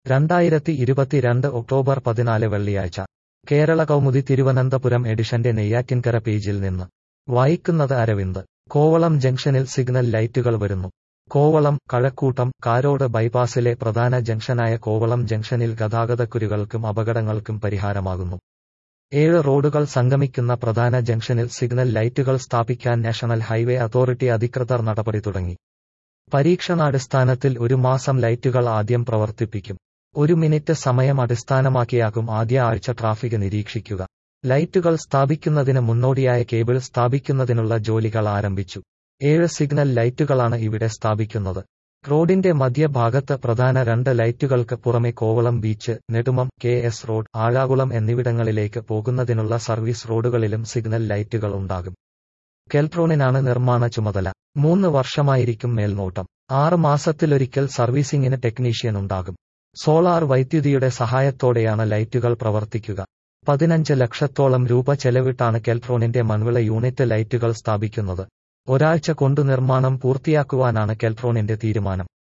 രണ്ടായിരത്തി ഇരുപത്തിരണ്ട് ഒക്ടോബർ പതിനാല് വെള്ളിയാഴ്ച കേരള കൗമുദി തിരുവനന്തപുരം എഡിഷന്റെ നെയ്യാറ്റിൻകര പേജിൽ നിന്ന് വായിക്കുന്നത് അരവിന്ദ് കോവളം ജംഗ്ഷനിൽ സിഗ്നൽ ലൈറ്റുകൾ വരുന്നു കോവളം കഴക്കൂട്ടം കാരോട് ബൈപ്പാസിലെ പ്രധാന ജംഗ്ഷനായ കോവളം ജംഗ്ഷനിൽ ഗതാഗതക്കുരുകൾക്കും അപകടങ്ങൾക്കും പരിഹാരമാകുന്നു ഏഴ് റോഡുകൾ സംഗമിക്കുന്ന പ്രധാന ജംഗ്ഷനിൽ സിഗ്നൽ ലൈറ്റുകൾ സ്ഥാപിക്കാൻ നാഷണൽ ഹൈവേ അതോറിറ്റി അധികൃതർ നടപടി തുടങ്ങി പരീക്ഷണാടിസ്ഥാനത്തിൽ ഒരു മാസം ലൈറ്റുകൾ ആദ്യം പ്രവർത്തിപ്പിക്കും ഒരു മിനിറ്റ് സമയം അടിസ്ഥാനമാക്കിയാകും ആദ്യ ആഴ്ച ട്രാഫിക് നിരീക്ഷിക്കുക ലൈറ്റുകൾ സ്ഥാപിക്കുന്നതിന് മുന്നോടിയായ കേബിൾ സ്ഥാപിക്കുന്നതിനുള്ള ജോലികൾ ആരംഭിച്ചു ഏഴ് സിഗ്നൽ ലൈറ്റുകളാണ് ഇവിടെ സ്ഥാപിക്കുന്നത് റോഡിന്റെ മധ്യഭാഗത്ത് പ്രധാന രണ്ട് ലൈറ്റുകൾക്ക് പുറമെ Kovalam beach Nedumam K S road Azhakulam എന്നിവിടങ്ങളിലേക്ക് പോകുന്നതിനുള്ള സർവീസ് റോഡുകളിലും സിഗ്നൽ ലൈറ്റുകൾ ഉണ്ടാകും കെൽട്രോണിനാണ് നിർമ്മാണ ചുമതല മൂന്ന് വർഷമായിരിക്കും മേൽനോട്ടം ആറ് മാസത്തിലൊരിക്കൽ സർവീസിംഗിന് ടെക്നീഷ്യൻ ഉണ്ടാകും സോളാർ വൈദ്യുതിയുടെ സഹായത്തോടെയാണ് ലൈറ്റുകൾ പ്രവർത്തിക്കുക പതിനഞ്ച് ലക്ഷത്തോളം രൂപ ചെലവിട്ടാണ് കെൽട്രോണിന്റെ മൺവിള യൂണിറ്റ് ലൈറ്റുകൾ സ്ഥാപിക്കുന്നത് ഒരാഴ്ച കൊണ്ടു നിർമ്മാണം പൂർത്തിയാക്കുവാനാണ് കെൽട്രോണിന്റെ തീരുമാനം